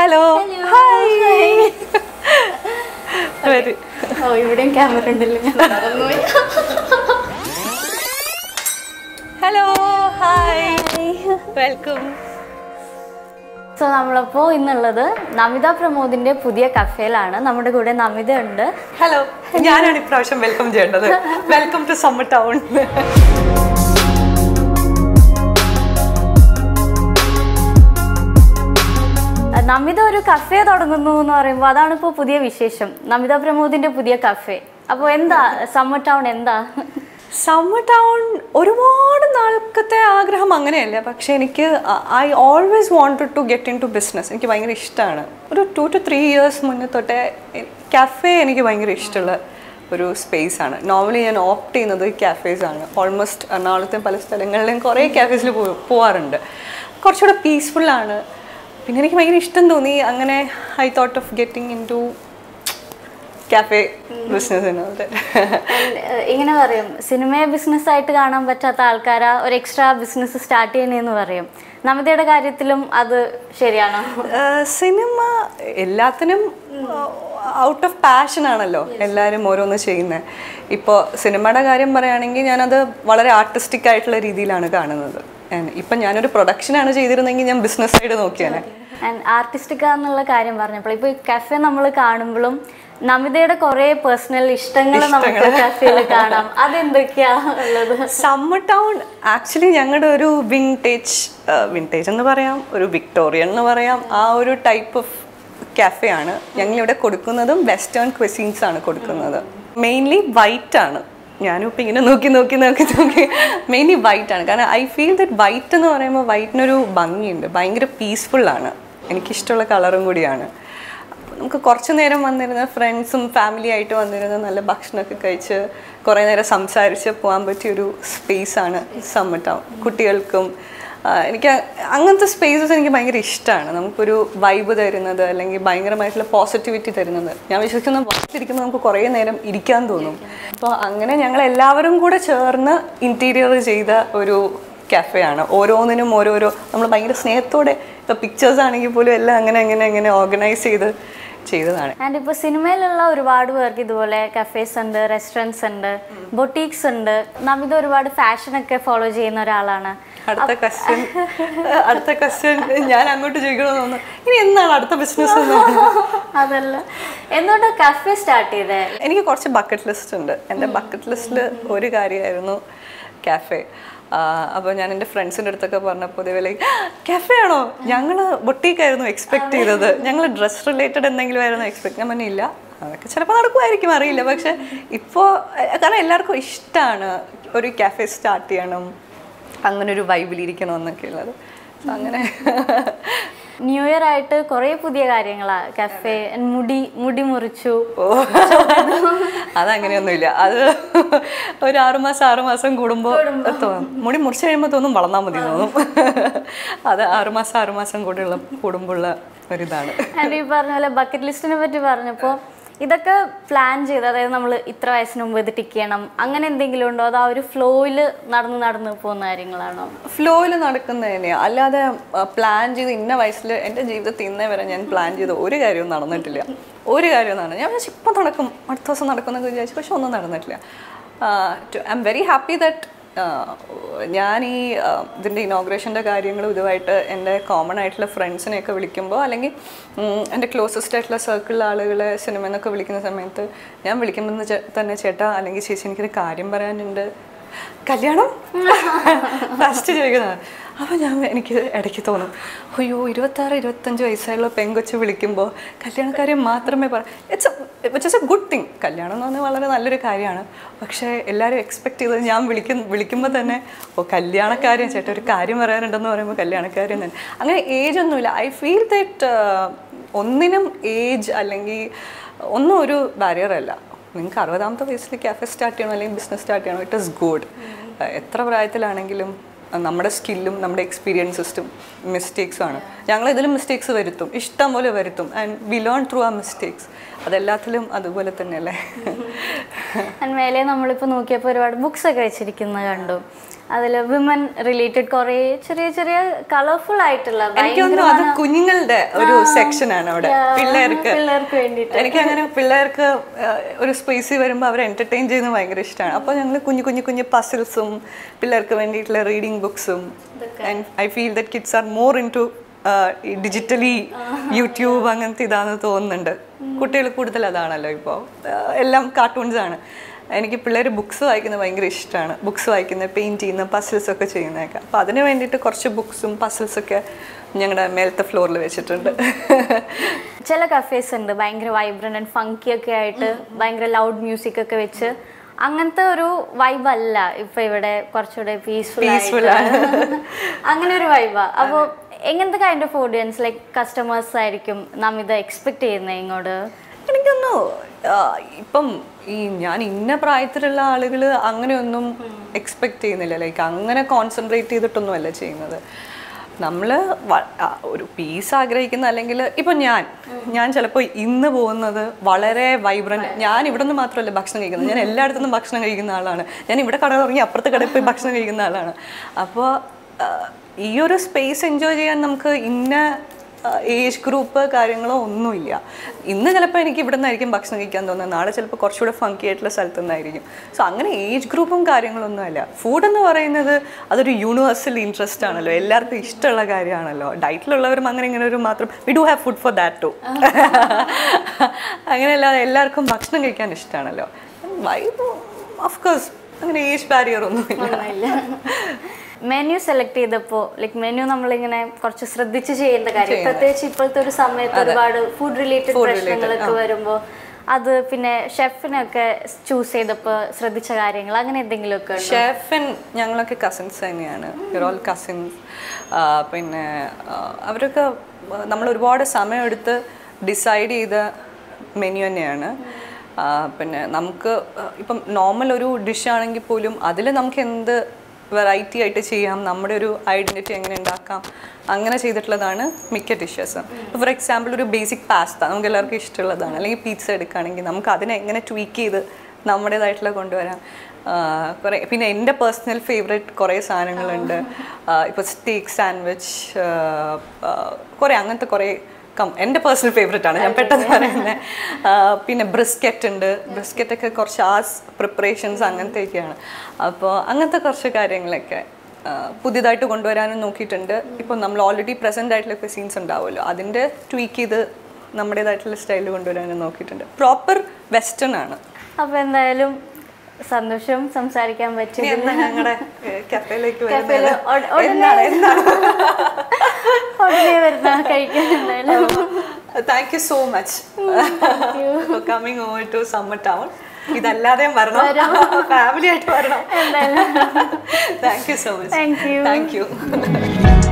Hello hi വരൂ ഓ ഇവിടെയും camera ഉണ്ടല്ലോ ഞാൻ മറന്നുപോയി. ഹലോ ഹായ് വെൽക്കം സോ നമ്മളപ്പോൾ ഇന്നുള്ളത് നമിത പ്രമോദിന്റെ പുതിയ കഫേയിലാണ് നമ്മുടെ കൂടെ നമിത ഉണ്ട് ഹലോ ഞാനാണ് ഇപ്രാവശ്യം വെൽക്കം ചെയ്യേണ്ടത് welcome to summer town Namita ഒരു കഫേ തുടങ്ങുന്നു എന്ന് പറയുമ്പോൾ അതാണ് ഇപ്പോൾ പുതിയ വിശേഷം നമിത പ്രമോദിന്റെ പുതിയ കഫേ അപ്പോൾ എന്താ സമ്മർ ടൗൺ എന്താ സമ്മർ ടൗൺ ഒരുപാട് നാൾക്കത്തെ ആഗ്രഹം അങ്ങനെയല്ല പക്ഷെ എനിക്ക് I always wanted to get into business എനിക്ക് ഭയങ്കര ഇഷ്ടമാണ് ഒരു ടു ടു ത്രീ ഇയേഴ്സ് മുന്നേ തൊട്ടേ കഫേ എനിക്ക് ഭയങ്കര ഇഷ്ടമുള്ള ഒരു സ്പേസ് ആണ് നോർമലി ഞാൻ ഓപ്റ്റ് ചെയ്യുന്നത് cafes ആണ് ഓൾമോസ്റ്റ് എറണാകുളത്തെ പല സ്ഥലങ്ങളിലും കുറേ ക്യാഫേസിൽ പോവാറുണ്ട് കുറച്ചുകൂടെ പീസ്ഫുള്ളാണ് പിന്നെ എനിക്ക് ഭയങ്കര ഇഷ്ടം തോന്നി അങ്ങനെ I thought of getting into cafe business എന്നത് And, ഏഹ്, ഇങ്ങനെ പറയും സിനിമയെ ബിസിനസ് ആയിട്ട് കാണാൻ പറ്റാത്ത ആൾക്കാരാ ഒരു എക്സ്ട്രാ ബിസിനസ് സ്റ്റാർട്ട് ചെയ്യണേന്ന് പറയും നമിതയുടെ കാര്യത്തിലും അത് ശരിയാണോ സിനിമ എല്ലാത്തിനും ഔട്ട് ഓഫ് പാഷൻ ആണല്ലോ എല്ലാവരും ഓരോന്ന് ചെയ്യുന്നത് ഇപ്പോൾ സിനിമയുടെ കാര്യം പറയുകയാണെങ്കിൽ ഞാനത് വളരെ ആർട്ടിസ്റ്റിക് ആയിട്ടുള്ള രീതിയിലാണ് കാണുന്നത് And ഇപ്പം ഞാനൊരു പ്രൊഡക്ഷനാണ് ചെയ്തിരുന്നെങ്കിൽ ഞാൻ ബിസിനസ് സൈഡ് നോക്കിയാനെ ആൻഡ് ആർട്ടിസ്റ്റിക്ക എന്നുള്ള കാര്യം പറഞ്ഞപ്പോൾ ഇപ്പോൾ ഈ കഫേ നമ്മൾ കാണുമ്പോഴും നമിതയുടെ കുറേ പേഴ്സണൽ ഇഷ്ടങ്ങൾ നമുക്ക് കഫേയിൽ കാണാം അതെന്തൊക്കെയാ ഉള്ളത് സമ്മർ ടൗൺ ആക്ച്വലി ഞങ്ങളുടെ ഒരു വിൻറ്റേജ് വിൻറ്റേജ് എന്ന് പറയാം ഒരു വിക്ടോറിയൻ എന്ന് പറയാം ആ ഒരു ടൈപ്പ് ഓഫ് കാഫേ ആണ് ഞങ്ങളിവിടെ കൊടുക്കുന്നതും വെസ്റ്റേൺ ക്വസീൻസ് ആണ് കൊടുക്കുന്നത് മെയിൻലി വൈറ്റ് ആണ് ഞാനും ഇപ്പം ഇങ്ങനെ നോക്കി നോക്കി നോക്കി നോക്കി മെയിൻലി വൈറ്റ് ആണ് കാരണം ഐ ഫീൽ ദറ്റ് വൈറ്റ് എന്ന് പറയുമ്പോൾ വൈറ്റിനൊരു ഭംഗിയുണ്ട് ഭയങ്കര പീസ്ഫുള്ളാണ് എനിക്കിഷ്ടമുള്ള കളറും കൂടിയാണ് നമുക്ക് കുറച്ച് നേരം വന്നിരുന്ന ഫ്രണ്ട്സും ഫാമിലി ആയിട്ട് വന്നിരുന്ന നല്ല ഭക്ഷണമൊക്കെ കഴിച്ച് കുറേ നേരം സംസാരിച്ച് പോകാൻ പറ്റിയൊരു സ്പേസാണ് സമ്മർ ടൗൺ കുട്ടികൾക്കും ആ, എനിക്ക് അങ്ങനത്തെ സ്പേസസ് എനിക്ക് ഭയങ്കര ഇഷ്ടമാണ് നമുക്കൊരു വൈബ് തരുന്നത് അല്ലെങ്കിൽ ഭയങ്കരമായിട്ടുള്ള പോസിറ്റിവിറ്റി തരുന്നത് ഞാൻ വിശ്വസിക്കുന്ന പുറത്തിരിക്കുമ്പോൾ നമുക്ക് കുറേ നേരം ഇരിക്കാൻ തോന്നും അപ്പോൾ അങ്ങനെ ഞങ്ങൾ എല്ലാവരും കൂടെ ചേർന്ന് ഇൻറ്റീരിയർ ചെയ്ത ഒരു കഫേയാണ് ഓരോന്നിനും ഓരോരോ നമ്മൾ ഭയങ്കര സ്നേഹത്തോടെ ഇപ്പോൾ പിക്ചേഴ്സ് ആണെങ്കിൽ പോലും എല്ലാം അങ്ങനെ അങ്ങനെ അങ്ങനെ ഓർഗനൈസ് ചെയ്ത് ചെയ്തതാണ് ആൻഡ് ഇപ്പോൾ സിനിമയിലുള്ള ഒരുപാട് പേർക്ക് ഇതുപോലെ കഫേസ് ഉണ്ട് റെസ്റ്റോറൻറ്റ്സ് ഉണ്ട് ബൊട്ടീക്സ് ഉണ്ട് നമിത ഒരുപാട് ഫാഷനൊക്കെ ഫോളോ ചെയ്യുന്ന ഒരാളാണ് അടുത്ത ക്വസ്റ്റ്യൻ അടുത്ത ക്വസ്റ്റ്യൻ ഞാൻ അങ്ങോട്ട് ചോദിക്കണമെന്ന് തോന്നുന്നു ഇനി എന്നാണ് അടുത്ത ബിസിനസ് അതല്ല എന്തുകൊണ്ടാ കഫേ സ്റ്റാർട്ട് ചെയ്തേ എനിക്ക് കുറച്ച് ബക്കറ്റ് ലിസ്റ്റ് ഉണ്ട് എൻ്റെ ബക്കറ്റ് ലിസ്റ്റിൽ ഒരു കാര്യമായിരുന്നു കാഫേ അപ്പോൾ ഞാൻ എൻ്റെ ഫ്രണ്ട്സിൻ്റെ അടുത്തൊക്കെ പറഞ്ഞപ്പോൾ ഇതേപോലെ കാഫേ ആണോ ഞങ്ങൾ ബൊട്ടീക്കായിരുന്നു എക്സ്പെക്ട് ചെയ്തത് ഞങ്ങൾ ഡ്രസ് റിലേറ്റഡ് എന്തെങ്കിലും ആയിരുന്നു എക്സ്പെക്ട് ഞാൻ പറഞ്ഞില്ല അതൊക്കെ ചിലപ്പോൾ നടക്കുമായിരിക്കും അറിയില്ല പക്ഷെ ഇപ്പോൾ കാരണം എല്ലാവർക്കും ഇഷ്ടമാണ് ഒരു കാഫേ സ്റ്റാർട്ട് ചെയ്യണം അങ്ങനെ ഒരു വൈബിലിരിക്കണം എന്നൊക്കെ ഉള്ളത് So അങ്ങനെ ന്യൂ ഇയർ ആയിട്ട് കുറേ പുതിയ കാര്യങ്ങളാ കഫേ മുടി മുടി മുറിച്ചു ഓ അതങ്ങനെയൊന്നുമില്ല അത് ഒരു ആറുമാസം ആറുമാസം കൂടുമ്പോൾ തോന്നും മുടി മുറിച്ച് കഴിയുമ്പോൾ തോന്നും വളർന്നാൽ മതി എന്ന് തോന്നും അത് ആറുമാസം ആറുമാസം കൂടുള്ള കൂടുമ്പോഴുള്ള ഒരിതാണ് ആൻഡ് ഈ പറഞ്ഞ പോലെ ബക്കറ്റ് ലിസ്റ്റിനെ പറ്റി പറഞ്ഞപ്പോൾ ഇതൊക്കെ പ്ലാൻ ചെയ്ത് അതായത് നമ്മൾ ഇത്ര വയസ്സിന് മുമ്പ് ഇത് ടിക്ക് ചെയ്യണം അങ്ങനെ എന്തെങ്കിലും ഉണ്ടോ അതോ ആ ഒരു ഫ്ലോയിൽ നടന്ന് നടന്ന് പോകുന്ന കാര്യങ്ങളാണോ ഫ്ലോയിൽ നടക്കുന്നത് തന്നെയാണ് അല്ലാതെ പ്ലാൻ ചെയ്ത് ഇന്ന വയസ്സിൽ എൻ്റെ ജീവിതത്തിൽ ഇന്നേ വരെ ഞാൻ പ്ലാൻ ചെയ്ത ഒരു കാര്യവും നടന്നിട്ടില്ല ഒരു കാര്യവും നടന്നു ഞാൻ വിചാരിച്ചു ഇപ്പം നടക്കും അടുത്ത ദിവസം നടക്കുമെന്നൊക്കെ വിചാരിച്ചു പക്ഷെ ഒന്നും നടന്നിട്ടില്ല I'm very happy that ഞാൻ ഈ ആ, ഇതിൻ്റെ ഇനോഗ്രേഷൻ്റെ കാര്യങ്ങളും ഇതുമായിട്ട് എൻ്റെ കോമൺ ആയിട്ടുള്ള ഫ്രണ്ട്സിനെയൊക്കെ വിളിക്കുമ്പോൾ അല്ലെങ്കിൽ ഉം, എൻ്റെ ക്ലോസസ്റ്റ് ആയിട്ടുള്ള സർക്കിളിലെ ആളുകളെ സിനിമ എന്നൊക്കെ വിളിക്കുന്ന സമയത്ത് ഞാൻ വിളിക്കുമ്പോൾ ചേ- തന്നെ ചേട്ടാ അല്ലെങ്കിൽ ചേച്ചി എനിക്കൊരു കാര്യം പറയാനുണ്ട് കല്യാണം ഫസ്റ്റ് ചോദിക്കുന്നത് അപ്പോൾ ഞാൻ എനിക്ക് ഇടയ്ക്ക് തോന്നും അയ്യോ ഇരുപത്താറ് ഇരുപത്തഞ്ച് വയസ്സായുള്ള പെങ്കൊച്ച് വിളിക്കുമ്പോൾ കല്യാണക്കാര്യം മാത്രമേ പറ it's it's a good thing കല്യാണം എന്ന് പറഞ്ഞാൽ വളരെ നല്ലൊരു കാര്യമാണ് പക്ഷേ എല്ലാവരും എക്സ്പെക്ട് ചെയ്തത് ഞാൻ വിളിക്കും വിളിക്കുമ്പോൾ തന്നെ ഓ കല്യാണക്കാര്യം ചേട്ടാ ഒരു കാര്യം പറയാനുണ്ടെന്ന് പറയുമ്പോൾ കല്യാണക്കാര്യം തന്നെ അങ്ങനെ ഏജ് ഒന്നുമില്ല ഐ ഫീൽ ദറ്റ് ഒന്നിനും ഏജ് അല്ലെങ്കിൽ ഒന്നും ഒരു ബാരിയർ അല്ല നിങ്ങൾക്ക് അറുപതാമത്തെ വയസ്സിൽ ക്യാഫെ സ്റ്റാർട്ട് ചെയ്യണം അല്ലെങ്കിൽ ബിസിനസ് സ്റ്റാർട്ട് ചെയ്യണം ഇറ്റ് ഇസ് ഗുഡ് എത്ര പ്രായത്തിലാണെങ്കിലും അഹ് നമ്മുടെ സ്കില്ലും നമ്മുടെ എക്സ്പീരിയൻസസും മിസ്റ്റേക്സും ആണ് ഞങ്ങൾ ഇതിലും മിസ്റ്റേക്സ് വരുത്തും ഇഷ്ടം പോലെ വരുത്തും ആൻഡ് വി ലേൺ ത്രൂ ആ മിസ്റ്റേക്സ് അതെല്ലാത്തിലും അതുപോലെ തന്നെയല്ലേ ആൻഡ് മേലെ നമ്മളിപ്പോൾ നോക്കിയപ്പോൾ ഒരുപാട് ബുക്സ് ഒക്കെ വെച്ചിരിക്കുന്നത് കണ്ടു അതിൽ വിമൻ റിലേറ്റഡ് കുറേ ചെറിയ ചെറിയ കളർഫുൾ ആയിട്ടുള്ള എനിക്ക് തോന്നുന്നു അത് കുഞ്ഞുങ്ങളുടെ ഒരു സെക്ഷൻ ആണ് അവിടെ പിള്ളേർക്ക് പിള്ളേർക്ക് വേണ്ടിയിട്ട് എനിക്ക് അങ്ങനെ പിള്ളേർക്ക് ആ, ഒരു സ്പേസിൽ വരുമ്പോൾ അവരെ എന്റർടൈൻ ചെയ്യുന്നത് ഭയങ്കര ഇഷ്ടമാണ് അപ്പോൾ ഞങ്ങൾ കുഞ്ഞു കുഞ്ഞു കുഞ്ഞു പസിൽസും പിള്ളേർക്ക് വേണ്ടിയിട്ടുള്ള റീഡിങ് ബുക്സും and I feel that kids are more into digitally YouTube അങ്ങനത്തെ ഇതാണെന്ന് തോന്നുന്നുണ്ട് കുട്ടികൾ കൂടുതൽ അതാണല്ലോ ഇപ്പോൾ എല്ലാം കാർട്ടൂൺസ് ആണ് എനിക്ക് പിള്ളേർ ബുക്സ് വായിക്കുന്നത് ഭയങ്കര ഇഷ്ടമാണ് ബുക്സ് വായിക്കുന്നത് പെയിൻറ്റ് ചെയ്യുന്ന പസിൽസ് ഒക്കെ ചെയ്യുന്നതൊക്കെ അപ്പോൾ അതിന് വേണ്ടിയിട്ട് കുറച്ച് ബുക്സും പസിൽസൊക്കെ ഞങ്ങളുടെ മേലത്തെ ഫ്ലോറിൽ വെച്ചിട്ടുണ്ട് ചില കഫേസ് ഉണ്ട് ഭയങ്കര വൈബ്രന്റ് ആൻഡ് ഫങ്കി ഒക്കെ ആയിട്ട് ഭയങ്കര ലൗഡ് മ്യൂസിക് ഒക്കെ വെച്ച് അങ്ങനത്തെ ഒരു വൈബ് അല്ല ഇപ്പൊ ഇവിടെ കുറച്ചുകൂടെ പീസ്ഫുൾ Peaceful അങ്ങനെ ഒരു വൈബാ അപ്പോൾ എങ്ങനത്തെ kind of audience like customers ആയിരിക്കും നാം ഇത് എക്സ്പെക്ട് ചെയ്യുന്നത് ഇങ്ങോട്ട് എനിക്കൊന്നു ഇപ്പം ഈ ഞാൻ ഇന്ന പ്രായത്തിലുള്ള ആളുകൾ അങ്ങനെയൊന്നും എക്സ്പെക്ട് ചെയ്യുന്നില്ല ലൈക്ക് അങ്ങനെ കോൺസെൻട്രേറ്റ് ചെയ്തിട്ടൊന്നുമല്ല ചെയ്യുന്നത് നമ്മൾ ഒരു പീസ് ആഗ്രഹിക്കുന്ന അല്ലെങ്കിൽ ഇപ്പം ഞാൻ ഞാൻ ചിലപ്പോൾ ഇന്ന് പോകുന്നത് വളരെ വൈബ്രന്റ് ഞാൻ ഇവിടെ നിന്ന് മാത്രമല്ല ഭക്ഷണം കഴിക്കുന്നത് ഞാൻ എല്ലായിടത്തു നിന്നും ഭക്ഷണം കഴിക്കുന്ന ആളാണ് ഞാൻ ഇവിടെ കട തുടങ്ങി അപ്പുറത്തെ കടയിൽ പോയി ഭക്ഷണം കഴിക്കുന്ന ആളാണ് അപ്പോൾ ഈ ഒരു സ്പേസ് എൻജോയ് ചെയ്യാൻ നമുക്ക് ഇന്ന ഏജ് ഗ്രൂപ്പ് കാര്യങ്ങളോ ഒന്നുമില്ല ഇന്ന് ചിലപ്പോൾ എനിക്ക് ഇവിടെ നിന്നായിരിക്കും ഭക്ഷണം കഴിക്കാൻ തോന്നുന്നത് നാളെ ചിലപ്പോൾ കുറച്ചുകൂടെ ഫങ്കി ആയിട്ടുള്ള സ്ഥലത്തു നിന്നായിരിക്കും സോ അങ്ങനെ ഏജ് ഗ്രൂപ്പും കാര്യങ്ങളൊന്നുമല്ല ഫുഡ് എന്ന് പറയുന്നത് അതൊരു യൂണിവേഴ്സൽ ഇൻട്രസ്റ്റ് ആണല്ലോ എല്ലാവർക്കും ഇഷ്ടമുള്ള കാര്യമാണല്ലോ ഡയറ്റിലുള്ളവരും അങ്ങനെ ഇങ്ങനെ ഒരു മാത്രം we do have food for that too അങ്ങനെയല്ലാതെ എല്ലാവർക്കും ഭക്ഷണം കഴിക്കാൻ ഇഷ്ടമാണല്ലോ വൈബ് ഓഫ് കോഴ്സ് അങ്ങനെ ഏജ് ബാരിയർ ഒന്നുമില്ല മെനു സെലക്ട് ചെയ്തപ്പോൾ ലൈക്ക് മെനു നമ്മളിങ്ങനെ കുറച്ച് ശ്രദ്ധിച്ച് ചെയ്യേണ്ട കാര്യം പ്രത്യേകിച്ച് ഇപ്പോഴത്തെ ഒരു സമയത്ത് ഒരുപാട് ഫുഡ് റിലേറ്റഡ് പ്രശ്നങ്ങളൊക്കെ വരുമ്പോൾ അത് പിന്നെ ഷെഫിനൊക്കെ ചൂസ് ചെയ്തപ്പോൾ ശ്രദ്ധിച്ച കാര്യങ്ങൾ അങ്ങനെ എന്തെങ്കിലുമൊക്കെ ഉണ്ടോ? ഷെഫൻ ഞങ്ങളൊക്കെ കസിൻസ് തന്നെയാണ് ഓൾ കസിൻസ് പിന്നെ ആ, അവരൊക്കെ നമ്മൾ ഒരുപാട് സമയമെടുത്ത് ഡിസൈഡ് ചെയ്ത മെനു തന്നെയാണ് ആ, പിന്നെ നമുക്ക് ഇപ്പം നോർമൽ ഒരു ഡിഷ് ആണെങ്കിൽ പോലും അതിൽ നമുക്ക് എന്ത് വെറൈറ്റി ആയിട്ട് ചെയ്യാം നമ്മുടെ ഒരു ഐഡൻറ്റിറ്റി എങ്ങനെ ഉണ്ടാക്കാം അങ്ങനെ ചെയ്തിട്ടുള്ളതാണ് മിക്ക ഡിഷസ് ഫോർ എക്സാമ്പിൾ ഒരു ബേസിക് പാസ്ത നമുക്ക് എല്ലാവർക്കും ഇഷ്ടമുള്ളതാണ് അല്ലെങ്കിൽ പീസ എടുക്കുകയാണെങ്കിൽ നമുക്ക് അതിനെ എങ്ങനെ ട്വീക്ക് ചെയ്ത് നമ്മുടേതായിട്ടുള്ള കൊണ്ടുവരാം കുറേ പിന്നെ എൻ്റെ പേഴ്സണൽ ഫേവറേറ്റ് കുറേ സാധനങ്ങളുണ്ട് ഇപ്പോൾ സ്റ്റേക്ക് സാൻഡ്വിച്ച് കുറേ അങ്ങനത്തെ കുറേ കം എൻ്റെ പേഴ്സണൽ ഫേവറേറ്റ് ആണ് ഞാൻ പെട്ടെന്ന് പറയുന്നത് പിന്നെ ബ്രിസ്ക്കറ്റ് ഉണ്ട് ബ്രിസ്ക്കറ്റ് ഒക്കെ കുറച്ച് ആ പ്രിപ്പറേഷൻസ് അങ്ങനത്തെയൊക്കെയാണ് അപ്പോൾ അങ്ങനത്തെ കുറച്ച് കാര്യങ്ങളൊക്കെ ആ, പുതിയതായിട്ട് കൊണ്ടുവരാനും നോക്കിയിട്ടുണ്ട് ഇപ്പോൾ നമ്മൾ ഓൾറെഡി പ്രസൻ്റ് ആയിട്ടുള്ള ക്വസീൻസ് ഉണ്ടാവുമല്ലോ അതിൻ്റെ ട്വീക്ക് ചെയ്ത് നമ്മുടേതായിട്ടുള്ള സ്റ്റൈലിൽ കൊണ്ടുവരാനും നോക്കിയിട്ടുണ്ട് പ്രോപ്പർ വെസ്റ്റേൺ ആണ് അപ്പൊ എന്തായാലും സന്തോഷം സംസാരിക്കാൻ ഇനി പറ്റി എന്നാ ഞങ്ങളുടെ കഫേയിലേക്ക് കഫേല് വരുന്നത് ഉട- ഉടനെ- എന്താണ് എന്താണ് ഉടനെ വരുന്ന കഴിക്കാൻ എന്തായാലും thank you so much for coming over to summer town ഇതല്ലാതെ വരണം ഫാമിലി ആയിട്ട് വരണം thank you so much Thank you. Thank U